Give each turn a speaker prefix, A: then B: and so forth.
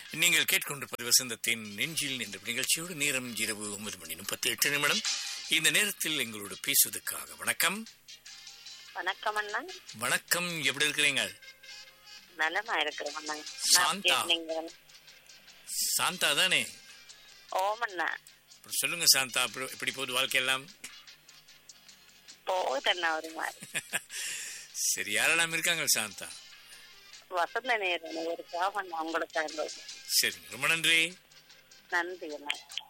A: நீங்கள் கேட்கொண்டிருப்பது வசந்தத்தின் நெஞ்சில் என்ற நிகழ்ச்சியோடு நேரம் இரவு ஒன்பது மணி முப்பத்தி எட்டு நிமிடம் இந்த நேரத்தில் எங்களோடு பேசுவதற்காக வணக்கம்
B: வணக்கம் அண்ணா
A: வணக்கம் எப்படி இருக்கிறீங்க
B: நலமா இருக்கிறோம் அண்ணா
A: சாந்தா.
B: நான் நீங்க
A: சாந்தா தானே
B: ஓம் அண்ணா
A: அப்புறம் சொல்லுங்க சாந்தா அப்புறம் எப்படி போகுது வாழ்க்கையெல்லாம்
B: போகுது அண்ணா ஒரு மாதிரி
A: சரி யாரெல்லாம் இருக்காங்க சாந்தா
B: வசந்த நேரம் ஒரு காவண்ணா உங்களுக்கு
A: சரி ரொம்ப நன்றி
B: நன்றி அண்ணா